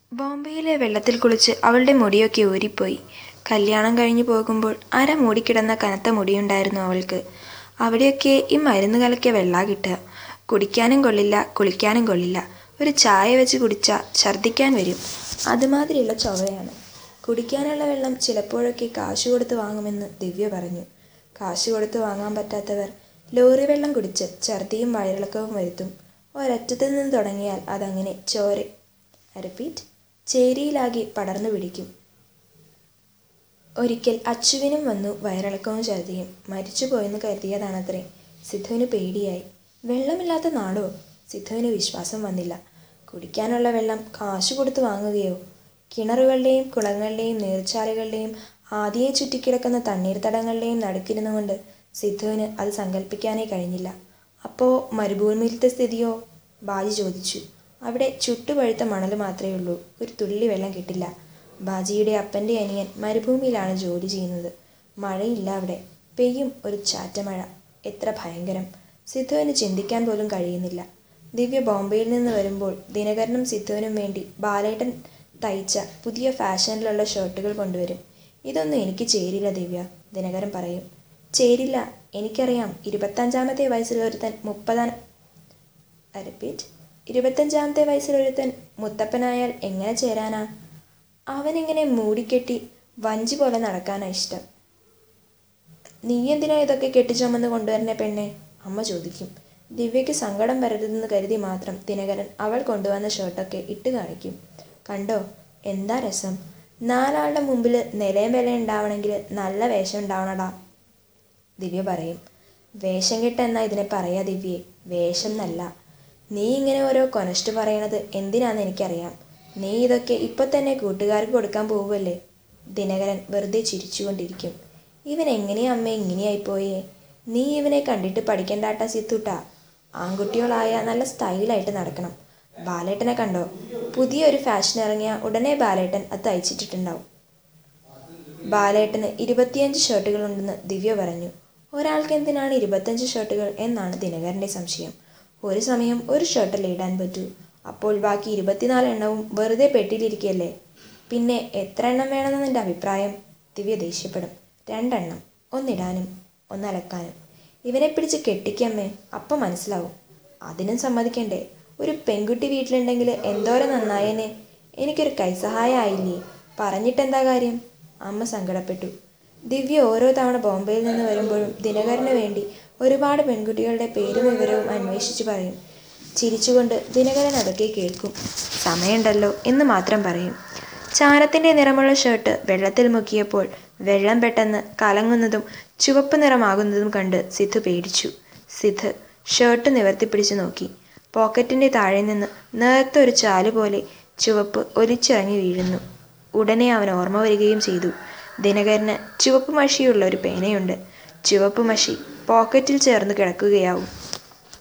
ബോംബെയിലെ വെള്ളത്തിൽ കുളിച്ച് അവളുടെ മുടിയൊക്കെ ഊരിപ്പോയി കല്യാണം കഴിഞ്ഞു പോകുമ്പോൾ അര മൂടിക്കിടന്ന കനത്ത മുടിയുണ്ടായിരുന്നു അവൾക്ക് അവിടെയൊക്കെ ഈ മരുന്ന് കലക്കിയ വെള്ളാ കിട്ടുക കുടിക്കാനും കൊള്ളില്ല കുളിക്കാനും കൊള്ളില്ല ഒരു ചായ വെച്ച് കുടിച്ചാൽ ഛർദ്ദിക്കാൻ വരും അതുമാതിരിയുള്ള ചൊവയാണ് കുടിക്കാനുള്ള വെള്ളം ചിലപ്പോഴൊക്കെ കാശ് കൊടുത്ത് വാങ്ങുമെന്ന് ദിവ്യ പറഞ്ഞു കാശ് കൊടുത്ത് വാങ്ങാൻ പറ്റാത്തവർ ലോറി വെള്ളം കുടിച്ച് ഛർദിയും വയറിളക്കവും വരുത്തും ഒരറ്റത്തു നിന്ന് തുടങ്ങിയാൽ അതങ്ങനെ ചോര റിപ്പീറ്റ് ചേരിയിലാകെ പടർന്നു പിടിക്കും ഒരിക്കൽ അച്ചുവിനും വന്നു വയറിളക്കവും ഛർദിയും മരിച്ചുപോയെന്ന് കരുതിയതാണത്രേ സിദ്ധുവിന് പേടിയായി വെള്ളമില്ലാത്ത നാടോ സിദ്ധുവിന് വിശ്വാസം വന്നില്ല കുടിക്കാനുള്ള വെള്ളം കാശു കൊടുത്ത് വാങ്ങുകയോ കിണറുകളുടെയും കുളങ്ങളുടെയും നീർച്ചാലുകളുടെയും ആദിയെ ചുറ്റിക്കിടക്കുന്ന തണ്ണീർത്തടങ്ങളുടെയും നടുക്കിരുന്നു കൊണ്ട് സിദ്ധുവിന് അത് സങ്കല്പിക്കാനേ കഴിഞ്ഞില്ല അപ്പോൾ മരുഭൂമിയിലത്തെ സ്ഥിതിയോ ബാജി ചോദിച്ചു അവിടെ ചുട്ടുപഴുത്ത മണൽ മാത്രമേ ഉള്ളൂ ഒരു തുള്ളി വെള്ളം കിട്ടില്ല ബാജിയുടെ അപ്പൻ്റെ അനിയൻ മരുഭൂമിയിലാണ് ജോലി ചെയ്യുന്നത് മഴയില്ല അവിടെ പെയ്യും ഒരു ചാറ്റമഴ എത്ര ഭയങ്കരം സിദ്ധുവിന് ചിന്തിക്കാൻ പോലും കഴിയുന്നില്ല ദിവ്യ ബോംബെയിൽ നിന്ന് വരുമ്പോൾ ദിനകരനും സിദ്ധുവിനും വേണ്ടി ബാലേട്ടൻ തയ്ച്ച പുതിയ ഫാഷനിലുള്ള ഷർട്ടുകൾ കൊണ്ടുവരും ഇതൊന്നും എനിക്ക് ചേരില്ല ദിവ്യ ദിനകരൻ പറയും ചേരില്ല എനിക്കറിയാം ഇരുപത്തഞ്ചാമത്തെ വയസ്സിൽ ഒരുത്തൻ മുപ്പതാം റിപ്പീറ്റ് ഇരുപത്തഞ്ചാമത്തെ വയസ്സിൽ ഒരുത്തൻ മുത്തപ്പനായാൽ എങ്ങനെ ചേരാനാ അവനിങ്ങനെ മൂടിക്കെട്ടി വഞ്ചി പോലെ നടക്കാനാ ഇഷ്ടം നീ എന്തിനാ ഇതൊക്കെ കെട്ടിച്ചുമന്ന് കൊണ്ടുവരുന്ന പെണ്ണെ അമ്മ ചോദിക്കും ദിവ്യയ്ക്ക് സങ്കടം വരരുതെന്ന് കരുതി മാത്രം ദിനകരൻ അവൾ കൊണ്ടുവന്ന ഷർട്ടൊക്കെ ഇട്ട് കാണിക്കും കണ്ടോ എന്താ രസം നാലാളുടെ മുമ്പിൽ നിലയും വില ഉണ്ടാവണമെങ്കിൽ നല്ല വേഷം ഉണ്ടാവണടാ ദിവ്യ പറയും വേഷം കെട്ട് എന്നാ ഇതിനെ പറയാ ദിവ്യേ വേഷം എന്നല്ല നീ ഇങ്ങനെ ഓരോ കൊനസ്റ്റ് പറയണത് എന്തിനാന്ന് എനിക്കറിയാം നീ ഇതൊക്കെ ഇപ്പൊ തന്നെ കൂട്ടുകാർക്ക് കൊടുക്കാൻ പോവുമല്ലേ ദിനകരൻ വെറുതെ ചിരിച്ചുകൊണ്ടിരിക്കും ഇവൻ എങ്ങനെയാ അമ്മ ഇങ്ങനെയായിപ്പോയേ നീ ഇവനെ കണ്ടിട്ട് പഠിക്കണ്ടാട്ടാ സിത്തുട്ടാ ആൺകുട്ടികളായ നല്ല സ്റ്റൈലായിട്ട് നടക്കണം ബാലേട്ടനെ കണ്ടോ പുതിയൊരു ഫാഷൻ ഇറങ്ങിയ ഉടനെ ബാലേട്ടൻ അത് തയ്ച്ചിട്ടിട്ടുണ്ടാവും ബാലേട്ടന് ഇരുപത്തിയഞ്ച് ഷർട്ടുകളുണ്ടെന്ന് ദിവ്യ പറഞ്ഞു ഒരാൾക്ക് എന്തിനാണ് ഇരുപത്തഞ്ച് ഷർട്ടുകൾ എന്നാണ് ദിനകരൻ്റെ സംശയം ഒരു സമയം ഒരു ഷർട്ടല്ലേ ഇടാൻ പറ്റൂ അപ്പോൾ ബാക്കി ഇരുപത്തിനാല് എണ്ണവും വെറുതെ പെട്ടിയിലിരിക്കുകയല്ലേ പിന്നെ എത്ര എണ്ണം വേണമെന്ന് നിന്റെ അഭിപ്രായം ദിവ്യ ദേഷ്യപ്പെടും രണ്ടെണ്ണം ഒന്നിടാനും ഒന്നലക്കാനും ഇവനെ പിടിച്ച് കെട്ടിക്കമ്മേ അപ്പം മനസ്സിലാവും അതിനും സമ്മതിക്കണ്ടേ ഒരു പെൺകുട്ടി വീട്ടിലുണ്ടെങ്കിൽ എന്തോരം നന്നായേനെ എനിക്കൊരു കൈസഹായം ആയില്ലേ പറഞ്ഞിട്ടെന്താ കാര്യം അമ്മ സങ്കടപ്പെട്ടു ദിവ്യ ഓരോ തവണ ബോംബെയിൽ നിന്ന് വരുമ്പോഴും ദിനകരന് വേണ്ടി ഒരുപാട് പെൺകുട്ടികളുടെ പേരും വിവരവും അന്വേഷിച്ചു പറയും ചിരിച്ചുകൊണ്ട് ദിനകരൻ അതൊക്കെ കേൾക്കും സമയമുണ്ടല്ലോ എന്ന് മാത്രം പറയും ചാരത്തിൻ്റെ നിറമുള്ള ഷർട്ട് വെള്ളത്തിൽ മുക്കിയപ്പോൾ വെള്ളം പെട്ടെന്ന് കലങ്ങുന്നതും ചുവപ്പ് നിറമാകുന്നതും കണ്ട് സിദ്ധു പേടിച്ചു സിദ്ധ് ഷർട്ട് നിവർത്തിപ്പിടിച്ചു നോക്കി പോക്കറ്റിൻ്റെ താഴെ നിന്ന് നേർത്ത ഒരു ചാല് പോലെ ചുവപ്പ് ഒലിച്ചിറങ്ങി വീഴുന്നു ഉടനെ അവൻ ഓർമ്മ വരികയും ചെയ്തു ദിനകരന് ചുവപ്പ് മഷിയുള്ള ഒരു പേനയുണ്ട് ചുവപ്പ് മഷി പോക്കറ്റിൽ ചേർന്ന് കിടക്കുകയാവും